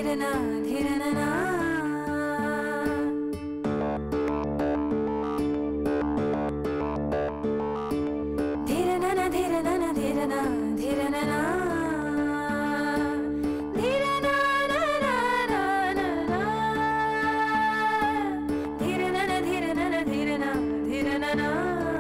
ಧಿರನಾ ಧಿರನನಾ ಧಿರನನ ಧಿರನನ ಧಿರನ ಧಿರನನಾ ಧಿರನನ ಧಿರನನ ಧಿರನ ಧಿರನನಾ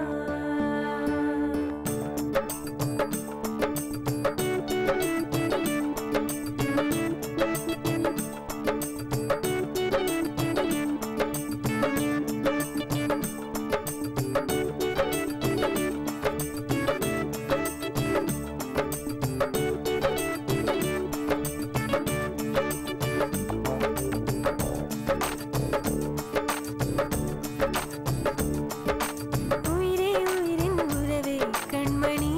உயிரே உயிரின் உறவே கண்மணி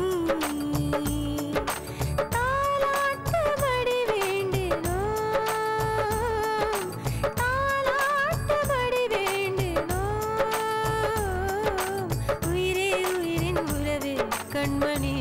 தாலாட்டுபடி வேண்டினோ தாலாட்டுபடி வேண்டினோ உயிரே உயிரின் உறவே கண்மணி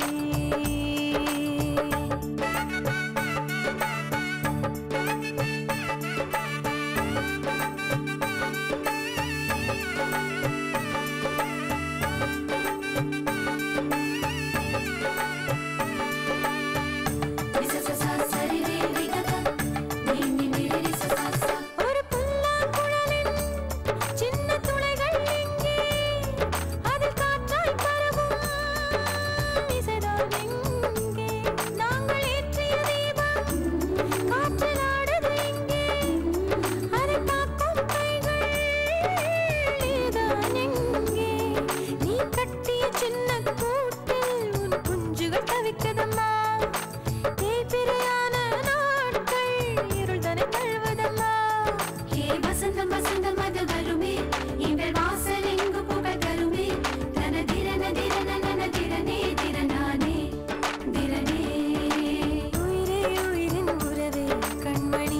ஒரு புல்லாங்குழலின் சின்ன துளைகள் எங்கே அதில் காற்றாய் பரவும் இசைதான் எங்கே நாங்கள் ஏற்றிய தீபம் காற்றில் ஆடுது எங்கே அதை காக்கும் கைகள் நீதான் எங்கே நீ கட்டிய சின்ன கூட்டில் உன் குஞ்சுகள் தவிக்குதம்மா தேய்பிரையான நாட்கள் இருள்தனை தழுவதம்மா ஹே வசந்தம் வசந்தம் அது வருமே இவள் வாசல் எங்கு புகழ் தருமே தன திரன திரன நன திரனே திரனானே திரனே உயிரே உயிரின் உறவே கண்மணி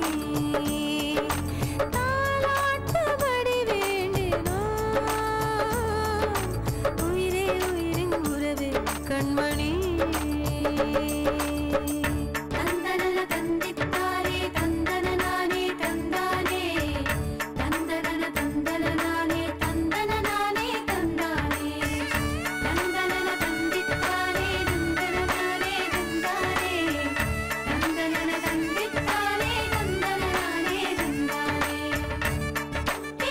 தாலாட்டுபடி வேண்டினோ உயிரே உயிரின் உறவே கண்மணி தந்தனன தந்தித்தாரே தந்தன நானே தந்தானே தந்தனன தந்தன நானே தந்தன நானே தந்தானே தந்தனன தந்தித்தாரே தந்தன நானே தந்தானே தந்தனன தந்தித்தாரே தந்தன நானே தந்தானே ஹே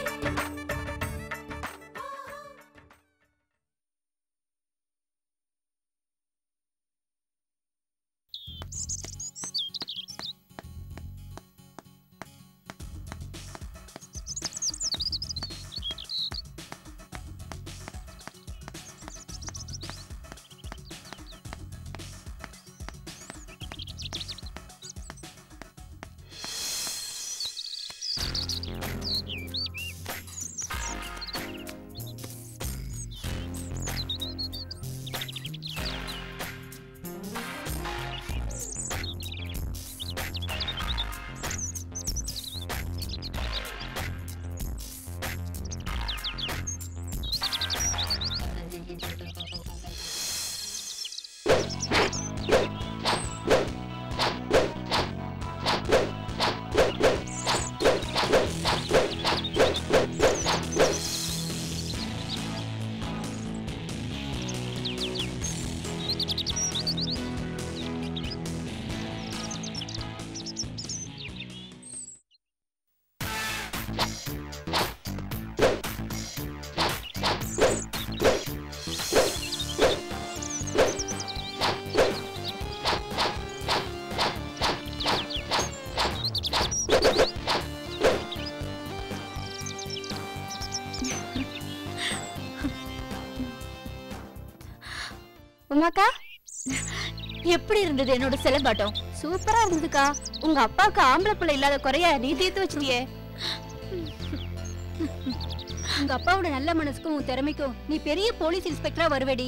உமாக்கா எப்படி இருந்தது என்னோட சிலம்பாட்டம் சூப்பரா இருந்ததுக்கா உங்க அப்பாவுக்கு ஆம்பளை பிள்ளை இல்லாத குறைய நீ தீர்த்து வச்சிட்டியே உங்க அப்பாவோட நல்ல மனசுக்கும் உன் திறமைக்கும் நீ பெரிய போலீஸ் இன்ஸ்பெக்டரா வருவேடி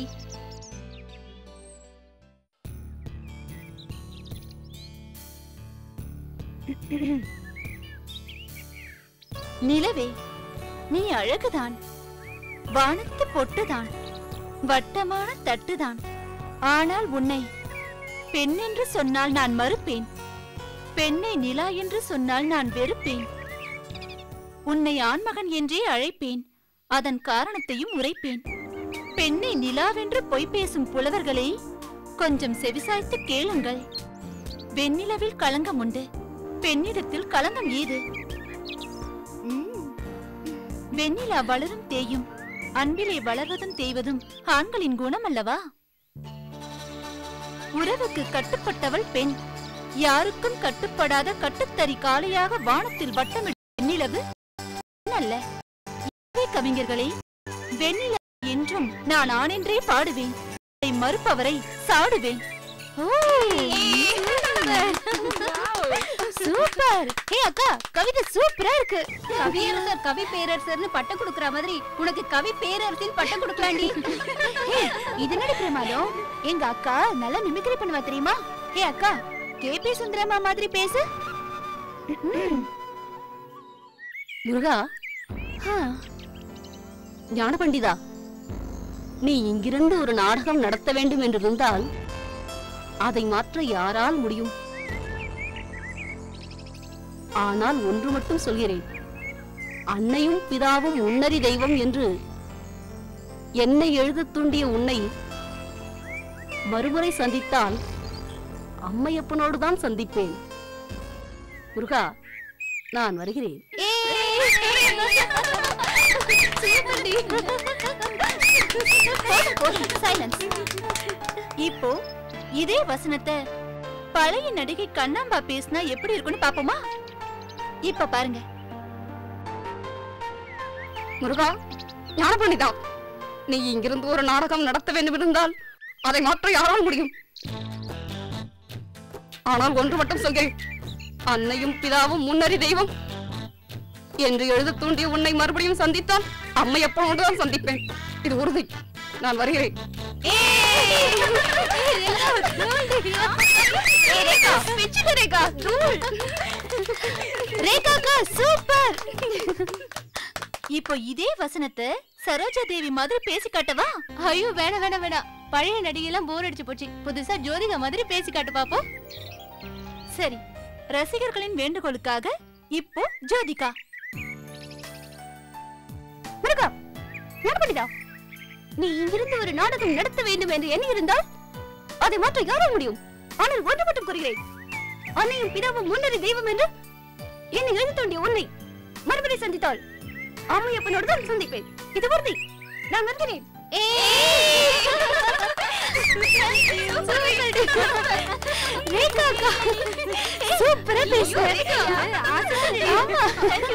நிலவே நீ அழகுதான் வானத்து பொட்டுதான் வட்டமான தட்டுதான் ஆனால் உன்னை பெண் என்று சொன்னால் நான் மறுப்பேன் பெண்ணை நிலா என்று சொன்னால் நான் வெறுப்பேன் உன்னை ஆண்மகன் என்றே அழைப்பேன் அதன் காரணத்தையும் உரைப்பேன் பெண்ணை நிலாவென்று பொய் பேசும் புலவர்களே கொஞ்சம் செவிசாய்த்து கேளுங்கள் வெண்ணிலவில் களங்கம் உண்டு பெண்ணிடத்தில் களங்கம் ஏது ம். வெண்ணிலா வளரும் தேயும் அன்பிலே வளர்வதும் தேய்வதும் ஆண்களின் குணம் அல்லவா உறவுக்கு கட்டுப்பட்டவள் பெண் யாருக்கும் கட்டுப்படாத கட்டுத்தறி காளையாக வானத்தில் வட்டமிடும் வெண்ணிலவு பெண் அல்ல இவை கவிஞர்களே வெண்ணிலவு என்றும் நான் ஆணென்றே பாடுவேன் அதை மறுப்பவரை சாடுவேன் சூப்பர் ஹே அக்கா கவிதை சூப்பரா இருக்கு கவியரசர் கவி பேரரசர்னு பட்டம் கொடுக்கற மாதிரி உனக்கு கவி பேரரசின் பட்டம் கொடுக்கலாண்டி இது என்னடி பிரமாதம் எங்க அக்கா நல்லா மிமிக்ரி பண்ணுவா தெரியுமா ஏ அக்கா கேபி சுந்தரம்மா மாதிரி பேசு முருகா ஞான பண்டிதா நீ இங்கிருந்து ஒரு நாடகம் நடத்த வேண்டும் என்றிருந்தால் அதை மாற்ற யாரால் முடியும் ஆனால் ஒன்று மட்டும் சொல்கிறேன் அன்னையும் பிதாவும் உன்னரி தெய்வம் என்று என்னை எழுதத் தூண்டிய உன்னை மறுமுறை சந்தித்தால் அம்மையப்பனோடு தான் சந்திப்பேன் முருகா நான் வருகிறேன் இப்போ இதே வசனத்தை பழைய நடிகை கண்ணாம்பா பேசினா எப்படி இருக்கும்னு பாப்போமா இப்ப பாருங்க முருகா ஞான பண்டிதா நீ இங்கிருந்து ஒரு நாடகம் நடத்த வேண்டும் இருந்தால் அதை மாற்ற யாரால் முடியும் ஆனால் ஒன்று மட்டும் சொல்கிறேன் அன்னையும் பிதாவும் முன்னறி தெய்வம் என்று எழுத தூண்டிய உன்னை மறுபடியும் சந்தித்தால் அம்மை எப்போது தான் சந்திப்பேன் இது உறுதி நான் வருகிறேன் ரேகாக்கா சூப்பர் இப்போ இதே வசனத்தை சரோஜா தேவி மாதிரி பேசி காட்டவா ஐயோ வேணாம் வேணாம் வேணாம் பழைய நடிகையெல்லாம் போர் அடிச்சு போச்சு புதுசா ஜோதிகா மாதிரி பேசி காட்டு பாப்போம் சரி ரசிகர்களின் வேண்டுகோளுக்காக இப்போ ஜோதிகா முருகா ஞான பண்டிதா நீ இங்கிருந்து ஒரு நாடகம் நடத்த வேண்டும் என்று எண்ணி இருந்தால் அதை மாற்ற யாரால் முடியும் ஆனால் ஒன்று மட்டும் கூறுகிறேன் அன்னையும் பிதாவும் முன்னறி தெய்வம் என்று என்னை எழுதி தோண்டிய உன்னை மறுபடி சந்தித்தாள் அம்மையப்பனோடு தான் சந்திப்பேன் இது உறுதி நான் வருகிறேன் சூப்பரா பேசுற ஆமா.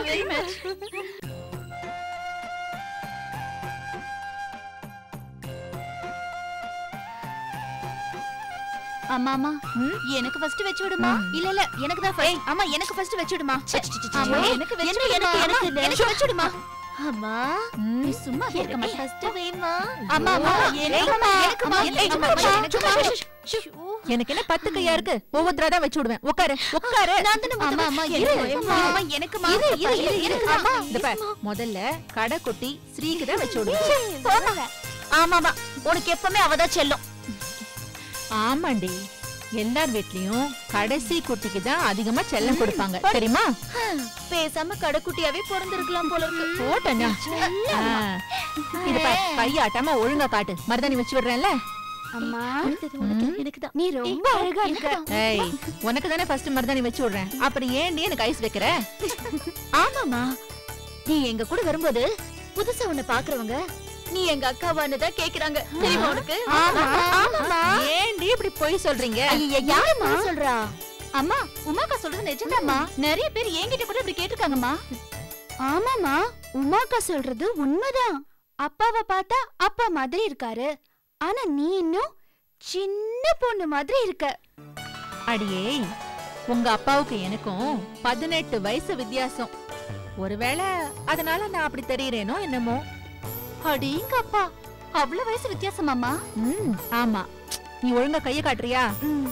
அம்மா அம்மா எனக்கு ஃபர்ஸ்ட் வெச்சு விடுமா இல்ல இல்ல எனக்கு தான் ஃபர்ஸ்ட் அம்மா எனக்கு ஃபர்ஸ்ட் வெச்சு விடுமா அம்மா எனக்கு வெச்சு விடுமா எனக்கு எனக்கு வெச்சு விடுமா அம்மா நீ சும்மா இருக்க மாட்டே ஃபர்ஸ்ட் வேமா அம்மா அம்மா எனக்குமா எனக்குமா எனக்குமா எனக்கு என்ன பத்து கையா இருக்கு ஒவ்வொருத்தரா தான் வச்சு விடுவேன் உட்காரு உட்காரு நான் தான அம்மா அம்மா இரு அம்மா எனக்குமா இரு இரு இரு இரு அம்மா இந்த பார், முதல்ல கடைக்குட்டி ஸ்ரீக்கு தான் வச்சு விடுவேன் ஆமாமா உனக்கு எப்பவுமே அவதான் செல்லும் ஆமாண்டி எல்லார் வீட்லயும் கடைசி குட்டிக்கு தான் அதிகமா செல்லம் கொடுப்பாங்க தெரியுமா பேசாம கடைக்குட்டியாவே பிறந்திருக்கலாம் போல இருக்கு போட்டேன்னா இது பார், கையாட்டாம ஒழுங்கா காட்டு மருதாணி வச்சு விடுறேன்ல அம்மா எனக்கு தான் நீ ரொம்ப அழகா இருக்க ஏய் உனக்கு தானே ஃபர்ஸ்ட் மருதாணி வச்சு விடுறேன் அப்புறம் ஏன்டி எனக்கு ஐஸ் வைக்கிற ஆமாமா நீ எங்க கூட வரும்போது புதுசா உன்னை பாக்குறவங்க நீ எங்க அக்காவான்னு தான் கேக்குறாங்க தெரியுமா உனக்கு ஆமாமா ஏன்டி இப்படி பொய் சொல்றீங்க ஐயா யாருமா சொல்றா அம்மா உமாக்கா சொல்றது நிஜம்தாம்மா நிறைய பேர் என்கிட்ட கூட இப்படி கேட்டிருக்காங்கம்மா ஆமாமா உமாக்கா சொல்றது உண்மைதான் அப்பாவை பார்த்தா அப்பா மாதிரி இருக்காரு ஆனா நீ இன்னும் சின்ன பொண்ணு மாதிரி இருக்க அடியே உங்க அப்பாவுக்கு எனக்கும் பதினெட்டு வயசு வித்தியாசம் ஒருவேளை அதனால நான் அப்படி தெரியறேனோ என்னமோ அடீங்க அப்பா அவ்வளவு வயசு வித்தியாசமாமா ம் ஆமா நீ ஒழுங்கா கைய காட்டுறியா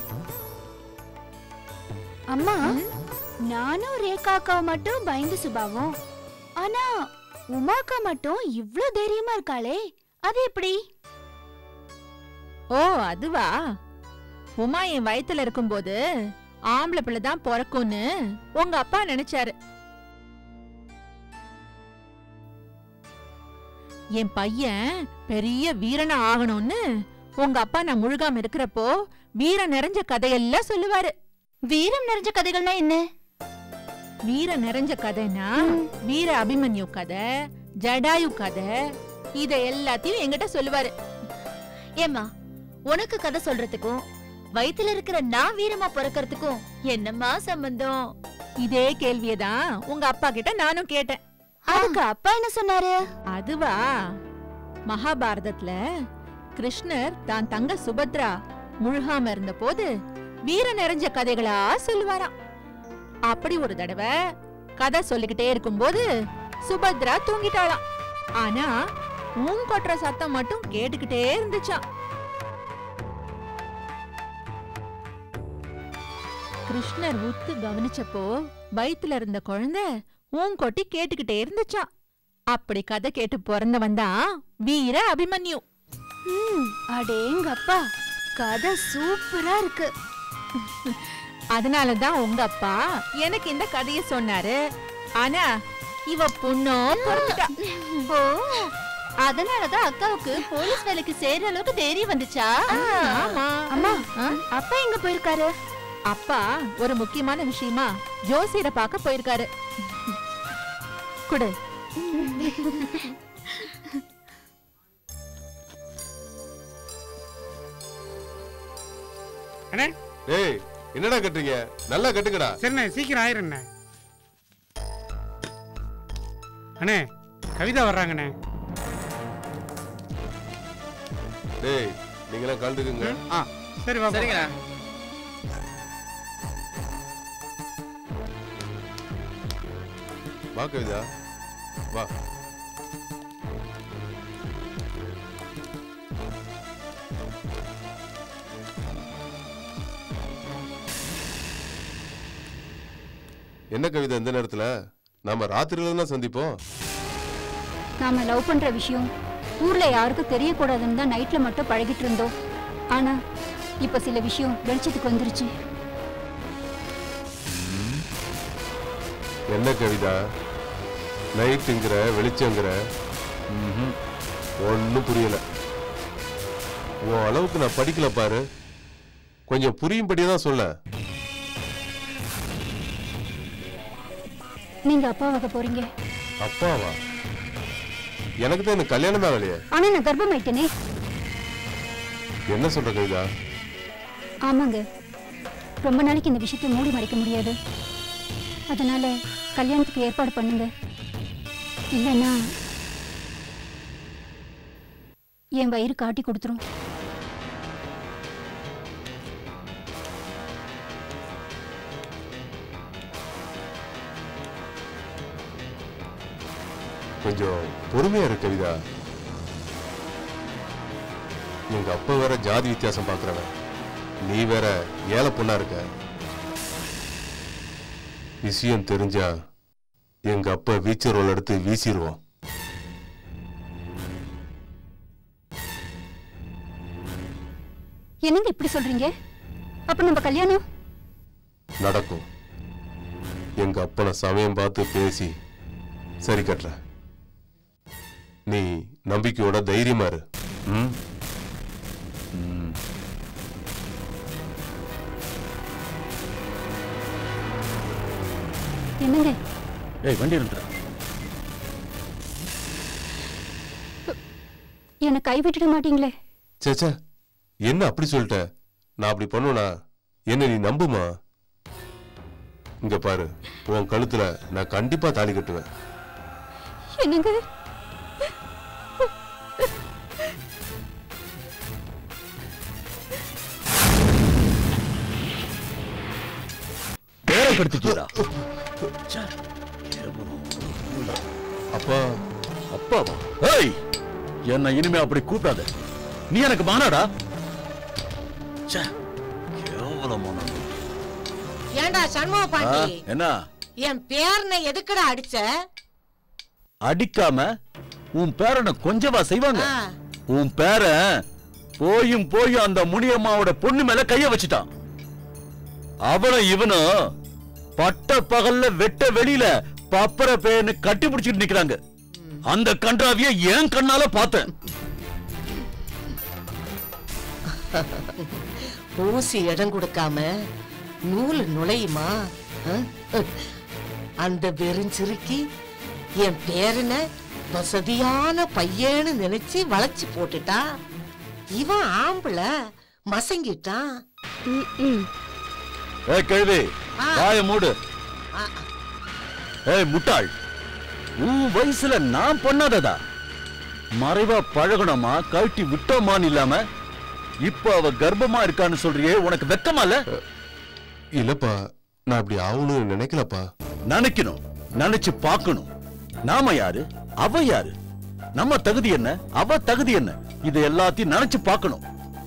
அம்மா நானும் ரேகாக்காவை மட்டும் பயந்து சுபாவும் ஆனா உமாக்கா மட்டும் இவ்ளோ தைரியமா இருக்காளே அது எப்படி ஓ அதுவா உமா என் வயித்துல இருக்கும்போது ஆம்பளை பிள்ளை தான் பிறக்கும்னு உங்க அப்பா நினைச்சாரு என் பையன் பெரிய வீரனா ஆகணும்னு உங்க அப்பா நான் முழுகாம இருக்கிறப்போ வீரம் நிறைஞ்ச கதையெல்லாம் சொல்லுவாரு வீரம் நிறைஞ்ச கதைகள்னா என்ன வீர நிறைஞ்ச கதைனா வீர அபிமன்யு கதை ஜடாயு கதை இத எல்லாத்தையும் என்கிட்ட சொல்லுவாரு ஏம்மா உனக்கு கதை சொல்றதுக்கும் வயித்துல இருக்கிற நான் வீரமா பிறக்கறதுக்கும் என்னம்மா சம்பந்தம் இதே கேள்வியதான் உங்க அப்பா கிட்ட நானும் கேட்டேன் அதுக்கு அப்பா என்ன சொன்னாரு அதுவா மகாபாரதத்துல கிருஷ்ணர் தான் தங்க சுபத்ரா முழுகாம இருந்த போது வீர நிறைஞ்ச கதைகளா சொல்லுவாராம் அப்படி ஒரு தடவை கதை சொல்லிக்கிட்டே இருக்கும்போது சுபத்ரா தூங்கிட்டாளாம் ஆனா ஊன் கொட்டுற சத்தம் மட்டும் கேட்டுக்கிட்டே இருந்துச்சாம் கிருஷ்ணர் உத்து கவனிச்சப்போ வயித்துல இருந்த குழந்தை ஊங்கொட்டி கேட்டுக்கிட்டே இருந்துச்சாம் அப்படி கதை கேட்டு பிறந்தவன் தான் வீர அபிமன்யு அடேங்கப்பா கதை சூப்பரா இருக்கு அதனாலதான் உங்க அப்பா எனக்கு இந்த கதைய சொன்னாரு ஆனா இவ பொண்ணும் பிறந்துட்டா ஓ அதனாலதான் அக்காவுக்கு போலீஸ் வேலைக்கு சேர்ற அளவுக்கு தைரியம் வந்துச்சா ஆமா அம்மா ஆ? அப்பா எங்க போயிருக்காரு அப்பா ஒரு முக்கியமான விஷயமா ஜோசியரை பார்க்க போயிருக்காரு குடு அண்ணே ஏய் என்னடா கட்டுறீங்க நல்லா கட்டுங்கடா சரிண்ணே சீக்கிரம் ஆயிருண்ணே அண்ணே கவிதா வர்றாங்கண்ணே டேய் நீங்களாம் கலந்துக்குங்க ஆ சரி வா சரிங்கண்ணா வா கவிதா வா என்ன கவிதா இந்த நேரத்துல நாம ராத்திரியில தான் சந்திப்போம் நாம லவ் பண்ற விஷயம் ஊர்ல யாருக்கும் தெரியக்கூடாதுன்னு தான் நைட்ல மட்டும் பழகிட்டு இருந்தோம் ஆனா இப்ப சில விஷயம் வெளிச்சத்துக்கு வந்துருச்சு என்ன கவிதா நைட்டுங்கிற வெளிச்சங்கிற ஒன்னும் புரியல உன் அளவுக்கு நான் படிக்கல பாரு கொஞ்சம் புரியும்படியே தான் சொல்ல நீங்க அப்பாவாக போறீங்க அப்பாவா எனக்கு தான் இந்த கல்யாணமே ஆகலையே ஆனா நான் கர்ப்பமாயிட்டேனே என்ன சொல்ற கவிதா ஆமாங்க ரொம்ப நாளைக்கு இந்த விஷயத்தை மூடி மறைக்க முடியாது அதனால கல்யாணத்துக்கு ஏற்பாடு பண்ணுங்க இல்லைன்னா என் வயிறு காட்டி கொடுத்துரும் கொஞ்சம் பொறுமையா இரு கவிதா எங்க அப்பா வேற ஜாதி வித்தியாசம் பாக்குறவன் நீ வேற ஏழை பொண்ணா இருக்க விஷயம் தெரிஞ்சா எங்க அப்பா வீச்சர் ரோல் எடுத்து வீசிடுவோம் என்னங்க இப்படி சொல்றீங்க அப்ப நம்ம கல்யாணம் நடக்கும் எங்க அப்பனை சமயம் பார்த்து பேசி சரி கட்டுற நீ நம்பிக்கையோட தைரியமா இரு ம்? என்னங்க ஏய் வண்டி நிறுத்துற என்னை கை விட்டுட மாட்டீங்களே ச்சே ச்சே என்ன அப்படி சொல்லிட்ட நான் அப்படி பண்ணுவேனா என்ன நீ நம்புமா இங்க பாரு உன் கழுத்துல நான் கண்டிப்பா தாலி கட்டுவேன் என்னங்க பேரப்படுத்திட்டீரா அப்பா அப்பாவா ஏய் என்ன இனிமே அப்படி கூப்பிடாத நீ எனக்கு மானாடா ச்சே, கேவலமான ஆளு. ஏண்டா சண்முக ஆ, பாண்டி என்ன என் பேரனை எதுக்குடா அடிச்ச அடிக்காம உன் பேரனை கொஞ்சவா செய்வாங்க ஆ, உன் பேரன் போயும் போயும் அந்த முனியம்மாவோட பொண்ணு மேல கைய வச்சுட்டான் அவனும் இவனும் பட்ட பகல்ல வெட்ட வெளியில பப்பர பேன்னு கட்டி பிடிச்சிட்டு நிக்கிறாங்க அந்த கன்றாவிய என் கண்ணால பார்த்தேன் ஊசி இடம் கொடுக்காம நூல் நுழையுமா அஹ்? அந்த வெறுஞ்சிருக்கி என் பேரனை வசதியான பையன்னு நினைச்சு வளைச்சு போட்டுட்டா இவன் ஆம்பளை மசங்கிட்டான் ஏ கேள்வி ஆ. வாய மூடு ஆ, ஏய் முட்டாள் உன் வயசுல நான் பண்ணாததா மறைவா பழகணுமா கழட்டி விட்டோமான்னு இல்லாம இப்ப அவ கர்ப்பமா இருக்கான்னு சொல்றியே உனக்கு வெக்கமா இல்ல இல்லப்பா நான் அப்படி ஆகணும்னு நினைக்கலப்பா நினைக்கணும் நினைச்சு பார்க்கணும் நாம யாரு அவ யாரு நம்ம தகுதி என்ன அவ தகுதி என்ன இது எல்லாத்தையும் நினைச்சு பார்க்கணும்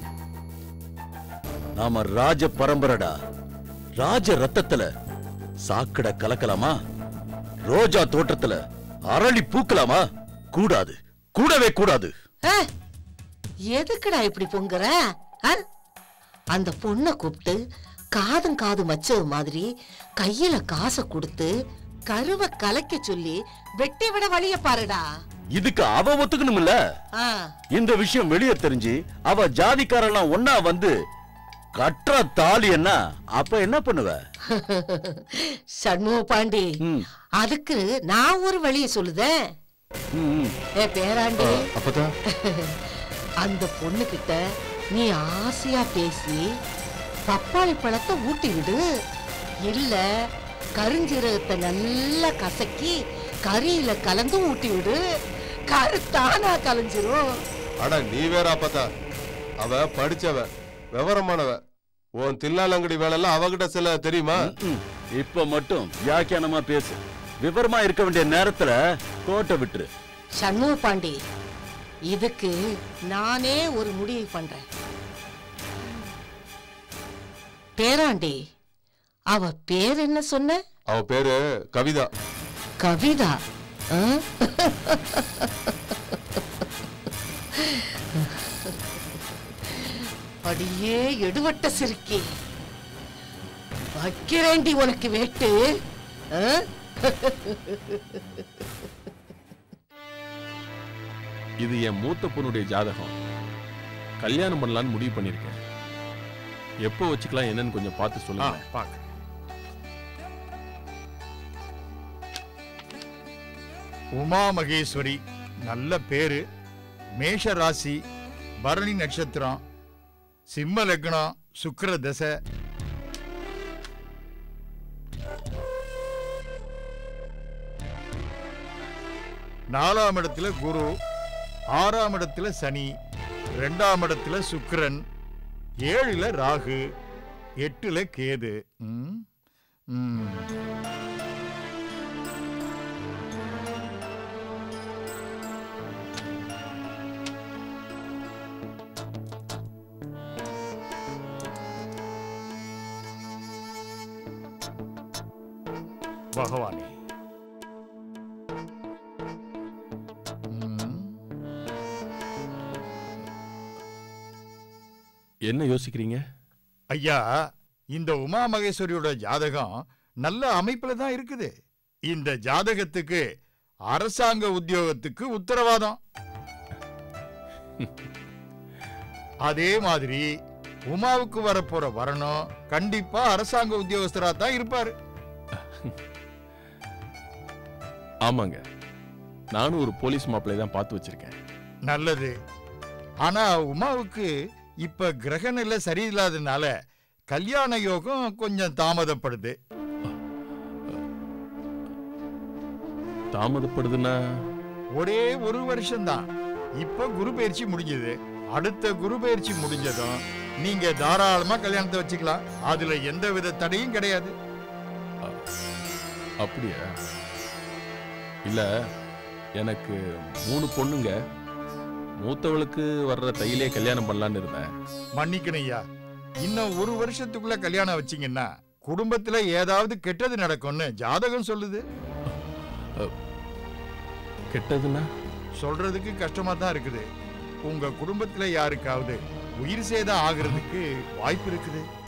நாம ராஜ பரம்பரடா ராஜ ரத்தத்துல சாக்கட கலக்கலாமா ரோஜா தோட்டத்துல அரளி பூக்கலாமா கூடாது கூடவே கூடாது அஹ், எதுக்குடா இப்படி பொங்குற அஹ்? அந்த பொண்ணை கூப்பிட்டு காதும் காதும் வச்சது மாதிரி கையில காசை கொடுத்து கருவை கலைக்க சொல்லி வெட்டி விட வழிய பாருடா இதுக்கு அவ ஒத்துக்கணும்ல ஆ, இந்த விஷயம் வெளியே தெரிஞ்சு அவ ஜாதிக்காரெல்லாம் ஒன்னா வந்து கட்டுற தாலி என்ன அப்ப என்ன பண்ணுவ சண்முக பாண்டி ம். அதுக்கு நான் ஒரு வழிய சொல்லுதேன் ம், ம். ஏ பேராண்டி அப்பதான் அந்த பொண்ணு கிட்ட நீ ஆசையா பேசி பப்பாளி பழத்தை ஊட்டி விடு இல்ல கருஞ்சீரகத்தை நல்லா கசக்கி கறியில கலந்து ஊட்டி விடு கருத்தானா கலைஞ்சிரும் அட நீ வேற அப்பதா அவ படிச்சவ விவரமானவ உன் தில்லாலங்கடி வேலைலாம் அவகிட்ட சில தெரியுமா ம். இப்ப மட்டும் வியாக்கியானமா பேசு விவரமா இருக்க வேண்டிய நேரத்துல கோட்டை விட்டுரு சண்முக பாண்டி இதுக்கு நானே ஒரு முடிவு பண்றேன் பேராண்டி அவ பேர் என்ன சொன்ன அவ பேரு கவிதா கவிதா ஆ? அடியே எடுவட்ட சிறுக்கி வைக்கிறேண்டி உனக்கு வேட்டு ஆ? இது என் மூத்த பொண்ணுடைய ஜாதகம் கல்யாணம் பண்ணலான்னு முடிவு பண்ணியிருக்கேன் எப்போ வச்சுக்கலாம் என்னன்னு கொஞ்சம் பார்த்து சொல்லுங்க பாக்க உமா மகேஸ்வரி நல்ல பேரு மேஷ ராசி பரணி நட்சத்திரம் சிம்ம லக்னம் சுக்கிர தசை நாலாம் இடத்துல குரு ஆறாம் இடத்துல சனி ரெண்டாம் இடத்துல சுக்கிரன் ஏழுல ராகு எட்டுல கேது ம், ம். பகவானே ம். என்ன யோசிக்கிறீங்க ஐயா இந்த உமா மகேஸ்வரியோட ஜாதகம் நல்ல அமைப்புல தான் இருக்குது இந்த ஜாதகத்துக்கு அரசாங்க உத்தியோகத்துக்கு உத்தரவாதம் அதே மாதிரி உமாவுக்கு வரப்போற வரணும் கண்டிப்பா அரசாங்க உத்தியோகஸ்தரா தான் இருப்பாரு ஆமாங்க நானும் ஒரு போலீஸ் மாப்பிள்ளை தான் பார்த்து வச்சிருக்கேன் நல்லது ஆனா உமாவுக்கு இப்ப கிரகநிலை சரியில்லாதனால கல்யாண யோகம் கொஞ்சம் தாமதப்படுது தாமதப்படுதுன்னா ஒரே ஒரு வருஷம்தான் இப்ப குரு பயிற்சி முடிஞ்சது அடுத்த குரு பயிற்சி முடிஞ்சதும் நீங்க தாராளமா கல்யாணத்தை வச்சுக்கலாம் அதுல எந்த வித தடையும் கிடையாது அப்படியா இல்ல எனக்கு மூணு பொண்ணுங்க மூத்தவளுக்கு வர்ற தையிலே கல்யாணம் பண்ணலான்னு இருந்தேன் மன்னிக்கணும் ஐயா இன்னும் ஒரு வருஷத்துக்குள்ள கல்யாணம் வச்சீங்கன்னா குடும்பத்துல ஏதாவது கெட்டது நடக்கும்னு ஜாதகம் சொல்லுது கெட்டதுன்னா சொல்றதுக்கு கஷ்டமா தான் இருக்குது உங்க குடும்பத்துல யாருக்காவது உயிர் சேதம் ஆகுறதுக்கு வாய்ப்பு இருக்குது